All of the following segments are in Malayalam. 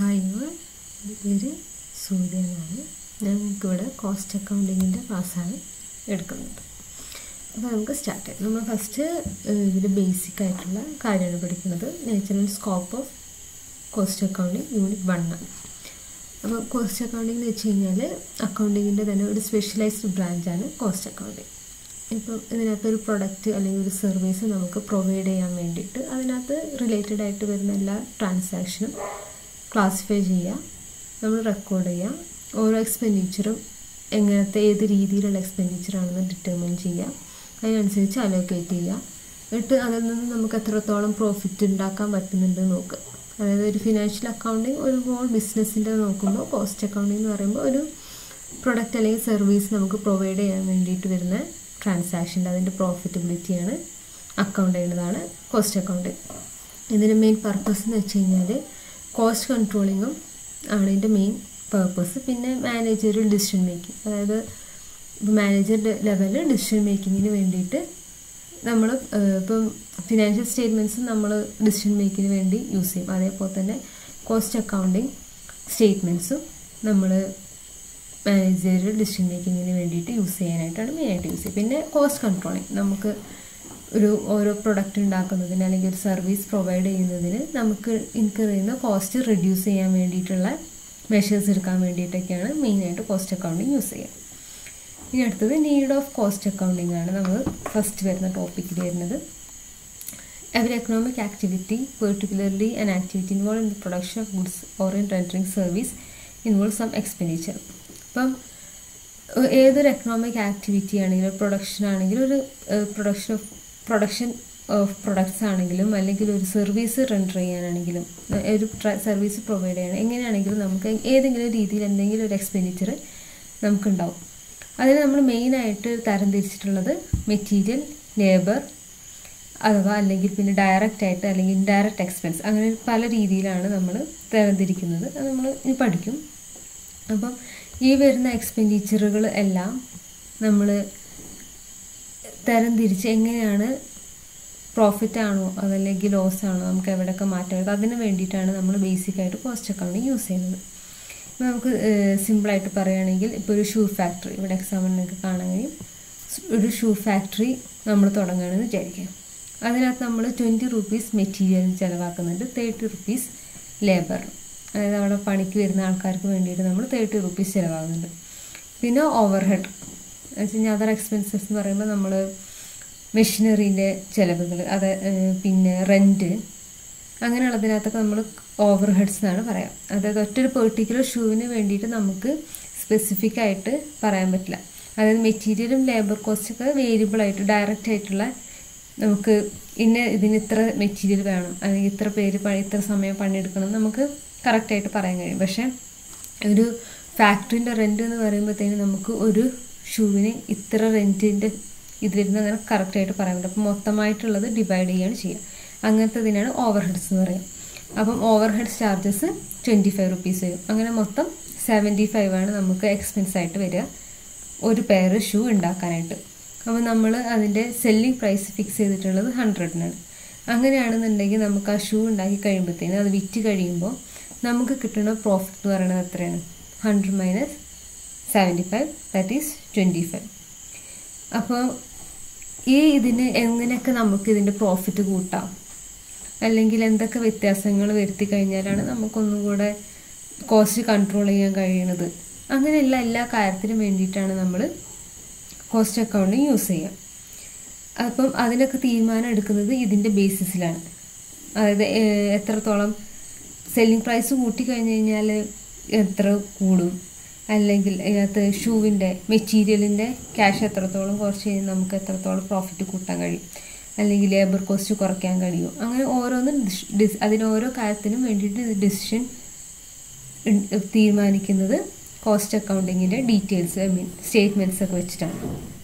ഹായ് ഓൾ എൻ്റെ പേര് സൂര്യ എന്നാണ് ഞങ്ങൾക്കിവിടെ കോസ്റ്റ് അക്കൗണ്ടിങ്ങിൻ്റെ ക്ലാസ്സാണ് എടുക്കുന്നത് അപ്പോൾ നമുക്ക് സ്റ്റാർട്ട് ചെയ്യാം നമ്മൾ ഫസ്റ്റ് ഇതിൻ്റെ ബേസിക് ആയിട്ടുള്ള കാര്യമാണ് പഠിക്കുന്നത് natural scope of cost accounting unit one ആണ് അപ്പോൾ കോസ്റ്റ് അക്കൗണ്ടിങ് എന്ന് വെച്ച് കഴിഞ്ഞാൽ അക്കൗണ്ടിങ്ങിൻ്റെ തന്നെ ഒരു സ്പെഷ്യലൈസ്ഡ് ബ്രാഞ്ചാണ് കോസ്റ്റ് അക്കൗണ്ടിങ് ഇപ്പം ഇതിനകത്ത് ഒരു പ്രൊഡക്റ്റ് അല്ലെങ്കിൽ ഒരു സർവീസ് നമുക്ക് പ്രൊവൈഡ് ചെയ്യാൻ വേണ്ടിയിട്ട് അതിനകത്ത് റിലേറ്റഡ് ആയിട്ട് വരുന്ന എല്ലാ ട്രാൻസാക്ഷനും ക്ലാസിഫൈ ചെയ്യുക നമ്മൾ റെക്കോർഡ് ചെയ്യുക ഓരോ എക്സ്പെൻഡിച്ചറും എങ്ങനത്തെ ഏത് രീതിയിലുള്ള എക്സ്പെൻഡിച്ചറാണെന്ന് ഡിറ്റർമിൻ ചെയ്യുക അതിനനുസരിച്ച് അലോക്കേറ്റ് ചെയ്യുക എന്നിട്ട് അതിൽ നിന്ന് നമുക്ക് എത്രത്തോളം പ്രോഫിറ്റ് ഉണ്ടാക്കാൻ പറ്റുന്നുണ്ട് നോക്കുക അതായത് ഒരു ഫിനാൻഷ്യൽ അക്കൗണ്ടിങ് ഒരു ഹോൾ ബിസിനസ്സിൻ്റെ നോക്കുമ്പോൾ കോസ്റ്റ് അക്കൗണ്ടിങ് എന്ന് പറയുമ്പോൾ ഒരു പ്രൊഡക്റ്റ് അല്ലെങ്കിൽ സർവീസ് നമുക്ക് പ്രൊവൈഡ് ചെയ്യാൻ വേണ്ടിയിട്ട് വരുന്ന ട്രാൻസാക്ഷൻ്റെ അതിൻ്റെ പ്രോഫിറ്റബിലിറ്റിയാണ് അക്കൗണ്ട് ചെയ്യുന്നതാണ് കോസ്റ്റ് അക്കൗണ്ടിങ് ഇതിൻ്റെ മെയിൻ പർപ്പസ് എന്ന് വെച്ച് കഴിഞ്ഞാൽ കോസ്റ്റ് കൺട്രോളിങ്ങും ആണ് ഇതിൻ്റെ മെയിൻ പർപ്പസ് പിന്നെ മാനേജറിയൽ ഡിസിഷൻ മേക്കിംഗ് അതായത് മാനേജർ ലെവലിൽ ഡിസിഷൻ മേക്കിങ്ങിന് വേണ്ടിയിട്ട് നമ്മൾ ഇപ്പം ഫിനാൻഷ്യൽ സ്റ്റേറ്റ്മെൻറ്റ്സ് നമ്മൾ ഡിസിഷൻ മേക്കിങ്ങിന് വേണ്ടി യൂസ് ചെയ്യും അതേപോലെ തന്നെ കോസ്റ്റ് അക്കൗണ്ടിങ് സ്റ്റേറ്റ്മെൻറ്റ്സും നമ്മൾ മാനേജറിയൽ ഡിസിഷൻ മേക്കിങ്ങിന് വേണ്ടിയിട്ട് യൂസ് ചെയ്യാനായിട്ടാണ് മെയിനായിട്ട് യൂസ് ചെയ്യുക പിന്നെ കോസ്റ്റ് കൺട്രോളിങ് നമുക്ക് ഒരു ഓരോ പ്രൊഡക്റ്റ് ഉണ്ടാക്കുന്നതിന് അല്ലെങ്കിൽ ഒരു സർവീസ് പ്രൊവൈഡ് ചെയ്യുന്നതിന് നമുക്ക് ഇൻകർ ചെയ്യുന്ന കോസ്റ്റ് റിഡ്യൂസ് ചെയ്യാൻ വേണ്ടിയിട്ടുള്ള മെഷേഴ്സ് എടുക്കാൻ വേണ്ടിയിട്ടൊക്കെയാണ് മെയിനായിട്ട് കോസ്റ്റ് അക്കൗണ്ടിങ് യൂസ് ചെയ്യുക ഇനി അടുത്തത് നീഡ് ഓഫ് കോസ്റ്റ് അക്കൗണ്ടിങ് ആണ് നമ്മൾ ഫസ്റ്റ് വരുന്ന ടോപ്പിക്കിൽ വരുന്നത് every economic activity, particularly an activity involved in the production of goods or in rendering service, involves some expenditure. അപ്പം ഏതൊരു എക്കണോമിക് ആക്ടിവിറ്റി ആണെങ്കിലും പ്രൊഡക്ഷൻ ആണെങ്കിലും ഒരു production of production of products ആണെങ്കിലും അല്ലെങ്കിൽ ഒരു സർവീസ് റെൻഡർ ചെയ്യാനാണെങ്കിലും ഒരു സർവീസ് പ്രൊവൈഡ് ചെയ്യണം എങ്ങനെയാണെങ്കിലും നമുക്ക് ഏതെങ്കിലും രീതിയിൽ എന്തെങ്കിലും ഒരു എക്സ്പെൻഡിച്ചർ നമുക്കുണ്ടാവും അതിന് നമ്മൾ മെയിനായിട്ട് തരംതിരിച്ചിട്ടുള്ളത് മെറ്റീരിയൽ ലേബർ അഥവാ അല്ലെങ്കിൽ പിന്നെ ഡയറക്റ്റ് ആയിട്ട് അല്ലെങ്കിൽ ഇൻഡയറക്റ്റ് എക്സ്പെൻസ് അങ്ങനെ പല രീതിയിലാണ് നമ്മൾ തരംതിരിക്കുന്നത് അത് നമ്മൾ ഇനി പഠിക്കും അപ്പം ഈ വരുന്ന എക്സ്പെൻഡിച്ചറുകൾ എല്ലാം നമ്മൾ തരംതിരിച്ച് എങ്ങനെയാണ് പ്രോഫിറ്റ് ആണോ അതല്ലെങ്കിൽ ലോസ് ആണോ നമുക്ക് എവിടെയൊക്കെ മാറ്റം വരുന്നത് അതിന് വേണ്ടിയിട്ടാണ് നമ്മൾ ബേസിക്കായിട്ട് കോസ്റ്റ് അക്കൗണ്ടിങ് യൂസ് ചെയ്യുന്നത് ഇപ്പോൾ നമുക്ക് സിമ്പിളായിട്ട് പറയുകയാണെങ്കിൽ ഇപ്പോൾ ഒരു ഷൂ ഫാക്ടറി ഇവിടെ എക്സാമ്പിൾ നിങ്ങൾക്ക് കാണാൻ കഴിയും ഒരു ഷൂ ഫാക്ടറി നമ്മൾ തുടങ്ങുകയാണെന്ന് വിചാരിക്കാം അതിനകത്ത് നമ്മൾ ട്വൻറ്റി റുപ്പീസ് മെറ്റീരിയലിന് ചിലവാക്കുന്നുണ്ട് തേർട്ടി റുപ്പീസ് ലേബർ അതായത് അവിടെ പണിക്ക് വരുന്ന ആൾക്കാർക്ക് വേണ്ടിയിട്ട് നമ്മൾ തേർട്ടി റുപ്പീസ് ചിലവാകുന്നുണ്ട് പിന്നെ ഓവർ ഹെഡ് എന്ന് വെച്ച് കഴിഞ്ഞാൽ അതർ എക്സ്പെൻസസ് എന്ന് പറയുമ്പോൾ നമ്മൾ മെഷീനറീൻ്റെ ചിലവുകൾ അത് പിന്നെ റെൻറ്റ് അങ്ങനെയുള്ളതിനകത്തൊക്കെ നമ്മൾ ഓവർ ഹെഡ്സ് എന്നാണ് പറയാം അതായത് ഒറ്റൊരു പെർട്ടിക്കുലർ ഷൂവിന് വേണ്ടിയിട്ട് നമുക്ക് സ്പെസിഫിക് ആയിട്ട് പറയാൻ പറ്റില്ല അതായത് മെറ്റീരിയലും ലേബർ കോസ്റ്റൊക്കെ വേരിയബിൾ ആയിട്ട് ഡയറക്റ്റ് ആയിട്ടുള്ള നമുക്ക് ഇന്ന ഇതിന് ഇത്ര മെറ്റീരിയൽ വേണം അല്ലെങ്കിൽ ഇത്ര പേര് പണി ഇത്ര സമയം പണിയെടുക്കണം നമുക്ക് കറക്റ്റായിട്ട് പറയാൻ കഴിയും പക്ഷേ ഒരു ഫാക്ടറിൻ്റെ റെൻറ്റ് എന്ന് പറയുമ്പോഴത്തേന് നമുക്ക് ഒരു ഷൂവിന് ഇത്ര റെൻറ്റിൻ്റെ ഇതിലിരുന്ന് അങ്ങനെ കറക്റ്റായിട്ട് പറയാൻ പറ്റും അപ്പം മൊത്തമായിട്ടുള്ളത് ഡിവൈഡ് ചെയ്യുകയാണ് ചെയ്യുക അങ്ങനത്തെ ഇതിനാണ് ഓവർ ഹെഡ്സ് എന്ന് പറയുക അപ്പം overheads charges twenty five rupees വരും അങ്ങനെ മൊത്തം സെവൻറ്റി ഫൈവ് ആണ് നമുക്ക് എക്സ്പെൻസ് ആയിട്ട് വരിക ഒരു പെയർ ഷൂ ഉണ്ടാക്കാനായിട്ട് അപ്പോൾ നമ്മൾ അതിൻ്റെ സെല്ലിംഗ് പ്രൈസ് ഫിക്സ് ചെയ്തിട്ടുള്ളത് ഹൺഡ്രഡിനാണ് അങ്ങനെയാണെന്നുണ്ടെങ്കിൽ നമുക്ക് ആ ഷൂ ഉണ്ടാക്കി കഴിയുമ്പോഴത്തേന് അത് വിറ്റ് കഴിയുമ്പോൾ നമുക്ക് കിട്ടുന്ന പ്രോഫിറ്റ് എന്ന് പറയുന്നത് എത്രയാണ് hundred minus seventy five that is twenty five അപ്പോൾ ഈ ഇതിന് എങ്ങനെയൊക്കെ നമുക്ക് ഇതിൻ്റെ പ്രോഫിറ്റ് കൂട്ടാം അല്ലെങ്കിൽ എന്തൊക്കെ വ്യത്യാസങ്ങൾ വരുത്തി കഴിഞ്ഞാലാണ് നമുക്കൊന്നും കൂടെ കോസ്റ്റ് കൺട്രോൾ ചെയ്യാൻ കഴിയണത് അങ്ങനെയുള്ള എല്ലാ കാര്യത്തിനും വേണ്ടിയിട്ടാണ് നമ്മൾ കോസ്റ്റ് അക്കൗണ്ടിങ് യൂസ് ചെയ്യുക അപ്പം അതിനൊക്കെ തീരുമാനം എടുക്കുന്നത് ഇതിൻ്റെ ബേസിസിലാണ് അതായത് എത്രത്തോളം സെല്ലിംഗ് പ്രൈസ് കൂട്ടി കഴിഞ്ഞ് കഴിഞ്ഞാൽ എത്ര കൂടും അല്ലെങ്കിൽ ഇതിനകത്ത് ഷൂവിൻ്റെ മെറ്റീരിയലിൻ്റെ ക്യാഷ് എത്രത്തോളം കുറച്ച് കഴിഞ്ഞാൽ നമുക്ക് എത്രത്തോളം പ്രോഫിറ്റ് കൂട്ടാൻ കഴിയും അല്ലെങ്കിൽ ലേബർ കോസ്റ്റ് കുറയ്ക്കാൻ കഴിയും അങ്ങനെ ഓരോന്നും അതിന് ഓരോ കാര്യത്തിനും വേണ്ടിയിട്ട് ഡിസിഷൻ തീരുമാനിക്കുന്നത് കോസ്റ്റ് അക്കൗണ്ടിങ്ങിൻ്റെ ഡീറ്റെയിൽസ് ഐ മീൻ സ്റ്റേറ്റ്മെൻറ്റ്സ് ഒക്കെ വെച്ചിട്ടാണ്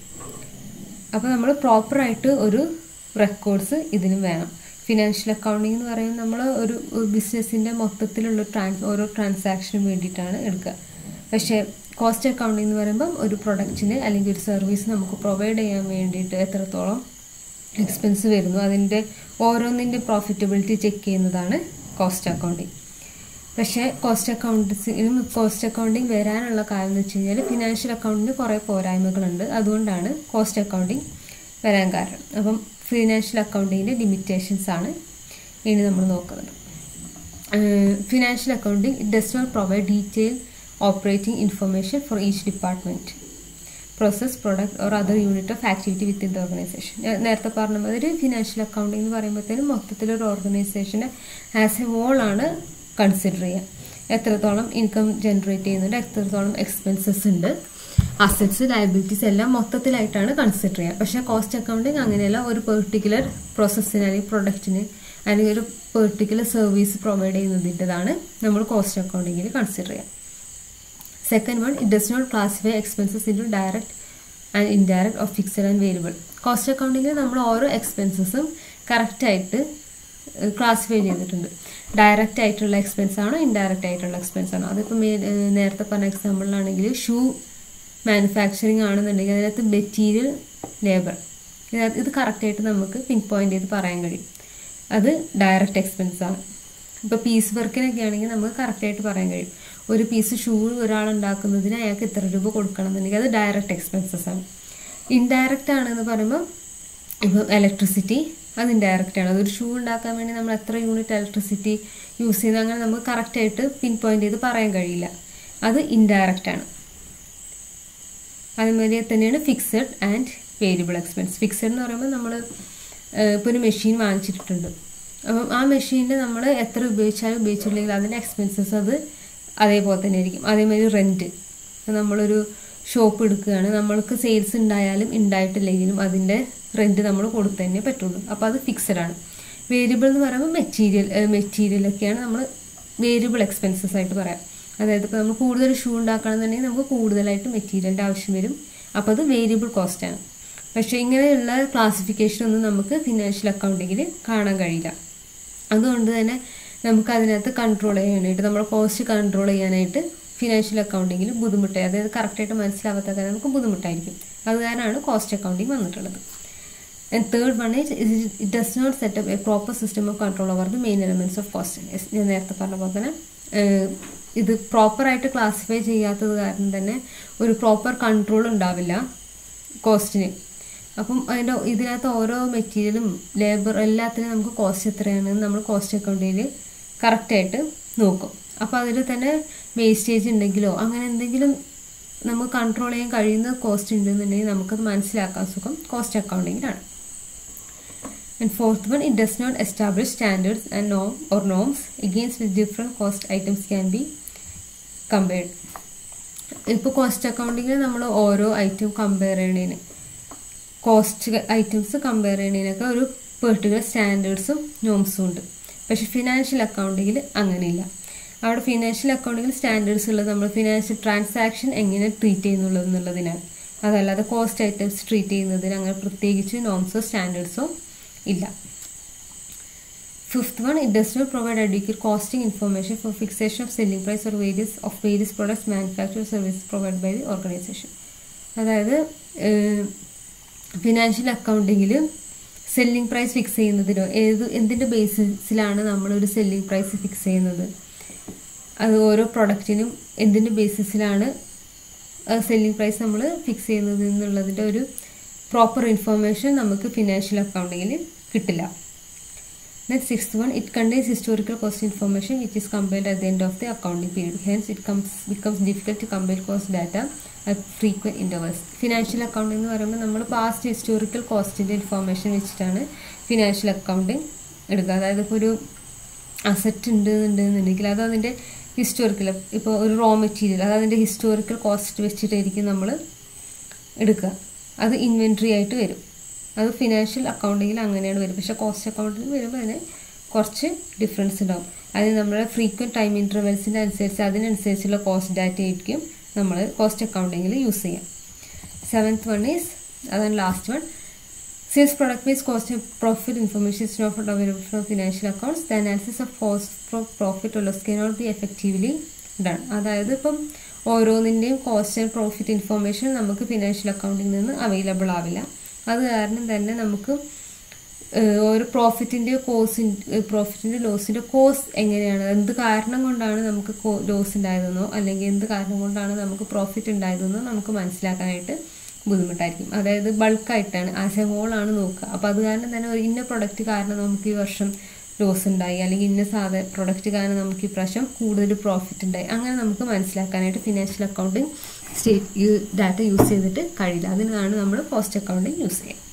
അപ്പോൾ നമ്മൾ പ്രോപ്പറായിട്ട് ഒരു റെക്കോർഡ്സ് ഇതിനും വേണം ഫിനാൻഷ്യൽ അക്കൗണ്ടിങ് എന്ന് പറയുന്നത് നമ്മൾ ഒരു ബിസിനസ്സിൻ്റെ മൊത്തത്തിലുള്ള ട്രാൻസ് ഓരോ ട്രാൻസാക്ഷനും വേണ്ടിയിട്ടാണ് എടുക്കുക പക്ഷേ കോസ്റ്റ് അക്കൗണ്ടിങ് എന്ന് പറയുമ്പം ഒരു പ്രൊഡക്റ്റിന് അല്ലെങ്കിൽ ഒരു സർവീസ് നമുക്ക് പ്രൊവൈഡ് ചെയ്യാൻ വേണ്ടിയിട്ട് എത്രത്തോളം എക്സ്പെൻസ് വരുന്നു അതിൻ്റെ ഓരോന്നിൻ്റെ പ്രോഫിറ്റബിലിറ്റി ചെക്ക് ചെയ്യുന്നതാണ് കോസ്റ്റ് അക്കൗണ്ടിങ് പക്ഷേ കോസ്റ്റ് അക്കൗണ്ട്സിനും കോസ്റ്റ് അക്കൗണ്ടിങ് വരാനുള്ള കാരണം എന്ന് വെച്ച് കഴിഞ്ഞാൽ ഫിനാൻഷ്യൽ അക്കൗണ്ടിന് കുറേ പോരായ്മകളുണ്ട് അതുകൊണ്ടാണ് കോസ്റ്റ് അക്കൗണ്ടിങ് വരാൻ കാരണം അപ്പം ഫിനാൻഷ്യൽ അക്കൗണ്ടിങ്ങിൻ്റെ ലിമിറ്റേഷൻസ് ആണ് ഇനി നമ്മൾ നോക്കുന്നത് financial accounting it does not provide detail operating information for each department process product or other unit of activity within the organization നേരത്തെ പറഞ്ഞ മാതിരി ഫിനാൻഷ്യൽ അക്കൗണ്ടിങ് എന്ന് പറയുമ്പോഴത്തേനും മൊത്തത്തിലൊരു ഓർഗനൈസേഷനെ ആസ് എ ഹോൾ ആണ് കൺസിഡർ ചെയ്യുക എത്രത്തോളം ഇൻകം ജനറേറ്റ് ചെയ്യുന്നുണ്ട് എത്രത്തോളം എക്സ്പെൻസസ് ഉണ്ട് അസറ്റ്സ് ലയബിലിറ്റീസ് എല്ലാം മൊത്തത്തിലായിട്ടാണ് കൺസിഡർ ചെയ്യുക പക്ഷേ കോസ്റ്റ് അക്കൗണ്ടിങ് അങ്ങനെയല്ല ഒരു പെർട്ടിക്കുലർ പ്രോസസ്സിന് അല്ലെങ്കിൽ പ്രൊഡക്റ്റിന് അല്ലെങ്കിൽ ഒരു പെർട്ടിക്കുലർ സർവീസ് പ്രൊവൈഡ് ചെയ്യുന്നതിൻ്റെതാണ് നമ്മൾ കോസ്റ്റ് അക്കൗണ്ടിങ്ങിൽ കൺസിഡർ ചെയ്യുക second one it does not classify expenses into direct and indirect of fixed and variable cost അക്കൗണ്ടിങ്ങിൽ നമ്മൾ ഓരോ എക്സ്പെൻസസും കറക്റ്റായിട്ട് ക്ലാസിഫൈ ചെയ്തിട്ടുണ്ട് ഡയറക്റ്റ് ആയിട്ടുള്ള എക്സ്പെൻസ് ആണോ ഇൻഡയറക്റ്റ് ആയിട്ടുള്ള എക്സ്പെൻസ് ആണോ അതിപ്പോൾ നേരത്തെ പറഞ്ഞ എക്സാമ്പിളിലാണെങ്കിൽ ഷൂ മാനുഫാക്ചറിങ് ആണെന്നുണ്ടെങ്കിൽ അതിനകത്ത് മെറ്റീരിയൽ ലേബർ ഇതിനകത്ത് ഇത് കറക്റ്റായിട്ട് നമുക്ക് പിൻ പോയിന്റ് ചെയ്ത് പറയാൻ കഴിയും അത് ഡയറക്റ്റ് എക്സ്പെൻസ് ആണ് ഇപ്പോൾ പീസ് വർക്കിനൊക്കെ ആണെങ്കിൽ നമുക്ക് കറക്റ്റായിട്ട് പറയാൻ കഴിയും ഒരു പീസ് ഷൂ ഒരാൾ ഉണ്ടാക്കുന്നതിന് അയാൾക്ക് ഇത്ര രൂപ കൊടുക്കണം എന്നുണ്ടെങ്കിൽ അത് ഡയറക്റ്റ് എക്സ്പെൻസസ് ആണ് ഇൻഡയറക്റ്റ് ആണെന്ന് പറയുമ്പോൾ ഇപ്പോൾ ഇലക്ട്രിസിറ്റി അത് ഇൻഡയറക്റ്റ് ആണ് അതൊരു ഷൂ ഉണ്ടാക്കാൻ വേണ്ടി നമ്മൾ എത്ര യൂണിറ്റ് ഇലക്ട്രിസിറ്റി യൂസ് ചെയ്യുന്നത് അങ്ങനെ നമുക്ക് കറക്റ്റായിട്ട് പിൻ പോയിന്റ് ചെയ്ത് പറയാൻ കഴിയില്ല അത് ഇൻഡയറക്റ്റ് ആണ് അതുമാതിരി തന്നെയാണ് fixed and variable expense fixed എന്ന് പറയുമ്പോൾ നമ്മൾ ഇപ്പോൾ ഒരു മെഷീൻ വാങ്ങിച്ചിട്ടുണ്ട് അപ്പം ആ മെഷീനിൽ നമ്മൾ എത്ര ഉപയോഗിച്ചാലും ഉപയോഗിച്ചില്ലെങ്കിൽ അതിൻ്റെ എക്സ്പെൻസസ് അത് അതേപോലെ തന്നെ ആയിരിക്കും അതേമാതിരി റെൻറ്റ് നമ്മളൊരു ഷോപ്പ് എടുക്കുകയാണ് നമ്മൾക്ക് സെയിൽസ് ഉണ്ടായാലും ഉണ്ടായിട്ടില്ലെങ്കിലും അതിൻ്റെ റെൻറ്റ് നമ്മൾ കൊടുത്തു തന്നെ പറ്റുള്ളൂ അപ്പോൾ അത് ഫിക്സഡ് ആണ് വേരിയബിൾ എന്ന് പറയുമ്പോൾ മെറ്റീരിയൽ മെറ്റീരിയലൊക്കെയാണ് നമ്മൾ വേരിയബിൾ എക്സ്പെൻസസ് ആയിട്ട് പറയാം അതായത് ഇപ്പോൾ നമ്മൾ കൂടുതൽ ഷൂ ഉണ്ടാക്കണമെന്നുണ്ടെങ്കിൽ നമുക്ക് കൂടുതലായിട്ട് മെറ്റീരിയലിൻ്റെ ആവശ്യം വരും അപ്പോൾ അത് വേരിയബിൾ കോസ്റ്റാണ് പക്ഷേ ഇങ്ങനെയുള്ള ക്ലാസിഫിക്കേഷൻ ഒന്നും നമുക്ക് ഫിനാൻഷ്യൽ അക്കൗണ്ടിങ്ങിൽ കാണാൻ കഴിയില്ല അതുകൊണ്ട് തന്നെ നമുക്ക് അതിനകത്ത് കൺട്രോൾ ചെയ്യാനായിട്ട് നമ്മൾ കോസ്റ്റ് കൺട്രോൾ ചെയ്യാനായിട്ട് ഫിനാൻഷ്യൽ അക്കൗണ്ടിങ്ങിൽ ബുദ്ധിമുട്ടായി അതായത് കറക്റ്റായിട്ട് മനസ്സിലാവാത്ത കാര്യം നമുക്ക് ബുദ്ധിമുട്ടായിരിക്കും അത് കാരണമാണ് കോസ്റ്റ് അക്കൗണ്ടിങ് വന്നിട്ടുള്ളത് and third one is it does not set up a proper system of control over the main elements of cost ഞാൻ നേരത്തെ പറഞ്ഞ പോലെ തന്നെ ഇത് പ്രോപ്പറായിട്ട് ക്ലാസിഫൈ ചെയ്യാത്തത് കാരണം തന്നെ ഒരു പ്രോപ്പർ കൺട്രോൾ ഉണ്ടാവില്ല കോസ്റ്റിന് അപ്പം അതിൻ്റെ ഇതിനകത്ത് ഓരോ മെറ്റീരിയലും ലേബർ എല്ലാത്തിനും നമുക്ക് കോസ്റ്റ് എത്രയാണെന്ന് നമ്മൾ കോസ്റ്റ് അക്കൗണ്ടിൽ കറക്റ്റായിട്ട് നോക്കും അപ്പോൾ അതിൽ തന്നെ വേസ്റ്റേജ് ഉണ്ടെങ്കിലോ അങ്ങനെ എന്തെങ്കിലും നമുക്ക് കൺട്രോൾ ചെയ്യാൻ കഴിയുന്ന കോസ്റ്റ് ഉണ്ടെന്നുണ്ടെങ്കിൽ നമുക്കത് മനസ്സിലാക്കാൻ സുഖം കോസ്റ്റ് അക്കൗണ്ടിങ്ങിലാണ് and fourth one it does not establish standards and നോം or norms against with different cost items can be compared ഇപ്പോൾ കോസ്റ്റ് അക്കൗണ്ടിങ്ങിൽ നമ്മൾ ഓരോ ഐറ്റം കമ്പയർ ചെയ്യണതിന് കോസ്റ്റ് ഐറ്റംസ് കമ്പയർ ചെയ്യുന്നതിനൊക്കെ ഒരു പെർട്ടിക്കുലർ സ്റ്റാൻഡേർഡ്സും നോംസും ഉണ്ട് പക്ഷെ ഫിനാൻഷ്യൽ അക്കൗണ്ടിങ്ങിൽ അങ്ങനെയില്ല അവിടെ ഫിനാൻഷ്യൽ അക്കൗണ്ടിങ്ങിൽ സ്റ്റാൻഡേർഡ്സ് ഉള്ളത് നമ്മൾ ഫിനാൻഷ്യൽ ട്രാൻസാക്ഷൻ എങ്ങനെ ട്രീറ്റ് ചെയ്യുന്നുള്ളത് എന്നുള്ളതിനാണ് അതല്ലാതെ കോസ്റ്റ് ഐറ്റംസ് ട്രീറ്റ് ചെയ്യുന്നതിന് അങ്ങനെ പ്രത്യേകിച്ച് നോംസോ സ്റ്റാൻഡേർഡ്സോ ഇല്ല fifth one it does not provide advocate costing information for fixation of selling price or various of various products manufacture service provide by the organization അതായത് ഫിനാൻഷ്യൽ അക്കൗണ്ടിങ്ങിൽ സെല്ലിംഗ് പ്രൈസ് ഫിക്സ് ചെയ്യുന്നതിനോ ഏത് എന്തിൻ്റെ ബേസിസിലാണ് നമ്മളൊരു സെല്ലിംഗ് പ്രൈസ് ഫിക്സ് ചെയ്യുന്നത് അത് ഓരോ പ്രൊഡക്റ്റിനും എന്തിൻ്റെ ബേസിസിലാണ് സെല്ലിംഗ് പ്രൈസ് നമ്മൾ ഫിക്സ് ചെയ്യുന്നത് എന്നുള്ളതിൻ്റെ ഒരു പ്രോപ്പർ ഇൻഫർമേഷൻ നമുക്ക് ഫിനാൻഷ്യൽ അക്കൗണ്ടിങ്ങിൽ കിട്ടില്ല Next, sixth one, it contains historical cost information which is compiled at the end of the accounting period. Hence, it comes becomes difficult to compile cost data at frequent intervals. Financial accounting എന്ന് പറയുമ്പോൾ നമ്മൾ പാസ്റ്റ് ഹിസ്റ്റോറിക്കൽ കോസ്റ്റിൻ്റെ ഇൻഫോർമേഷൻ വെച്ചിട്ടാണ് ഫിനാൻഷ്യൽ അക്കൗണ്ടിങ് എടുക്കുക അതായത് ഇപ്പോൾ ഒരു അസറ്റ് ഉണ്ട് എന്നുണ്ടെങ്കിൽ അത് അതിൻ്റെ ഹിസ്റ്റോറിക്കൽ ഇപ്പോൾ ഒരു റോ മെറ്റീരിയൽ അത് അതിൻ്റെ ഹിസ്റ്റോറിക്കൽ കോസ്റ്റ് വെച്ചിട്ടായിരിക്കും നമ്മൾ എടുക്കുക അത് ഇൻവെൻട്രി ആയിട്ട് വരും അത് ഫിനാൻഷ്യൽ അക്കൗണ്ടിങ്ങിൽ അങ്ങനെയാണ് വരും പക്ഷേ കോസ്റ്റ് അക്കൗണ്ടിൽ വരുമ്പോൾ അതിന് കുറച്ച് ഡിഫറൻസ് ഉണ്ടാവും അതിന് നമ്മുടെ ഫ്രീക്വൻറ്റ് ടൈം ഇൻ്റർവെൽസിൻ്റെ അനുസരിച്ച് അതിനനുസരിച്ചുള്ള കോസ്റ്റ് ഡാറ്റ ആയിരിക്കും നമ്മൾ കോസ്റ്റ് അക്കൗണ്ടിങ്ങിൽ യൂസ് ചെയ്യാം സെവൻത്ത് വൺ ഈസ് അതാണ് last one since product wise cost and profit information is not available from financial accounts the analysis of cost from profit loss can not be effectively done അതായത് ഇപ്പം ഓരോന്നിൻ്റെയും കോസ്റ്റ് ആൻഡ് പ്രോഫിറ്റ് ഇൻഫർമേഷൻ നമുക്ക് ഫിനാൻഷ്യൽ അക്കൗണ്ടിൽ നിന്ന് അവൈലബിൾ ആവില്ല അത് കാരണം തന്നെ നമുക്ക് ഏഹ് ഒരു പ്രോഫിറ്റിൻ്റെയോ കോസിൻ്റെ പ്രോഫിറ്റിൻ്റെ ലോസിൻ്റെ കോസ് എങ്ങനെയാണ് എന്ത് കാരണം കൊണ്ടാണ് നമുക്ക് ലോസ് ഉണ്ടായതെന്നോ അല്ലെങ്കിൽ എന്ത് കാരണം കൊണ്ടാണ് നമുക്ക് പ്രോഫിറ്റ് ഉണ്ടായതെന്നോ നമുക്ക് മനസ്സിലാക്കാനായിട്ട് ബുദ്ധിമുട്ടായിരിക്കും അതായത് ബൾക്കായിട്ടാണ് ആസ് എ ഹോൾ ആണ് നോക്കുക അപ്പോൾ അത് കാരണം തന്നെ ഒരു ഇന്ന പ്രൊഡക്റ്റ് കാരണം നമുക്ക് ഈ വർഷം ലോസ് ഉണ്ടായി അല്ലെങ്കിൽ ഇന്ന സാധന പ്രൊഡക്റ്റ് കാരണം നമുക്ക് ഈ പ്രാവശ്യം കൂടുതൽ പ്രോഫിറ്റ് ഉണ്ടായി അങ്ങനെ നമുക്ക് മനസ്സിലാക്കാനായിട്ട് financial accounting state data use ചെയ്തിട്ട് കഴിയില്ല അതിനാണ് നമ്മൾ കോസ്റ്റ് അക്കൗണ്ടിങ് യൂസ് ചെയ്യുക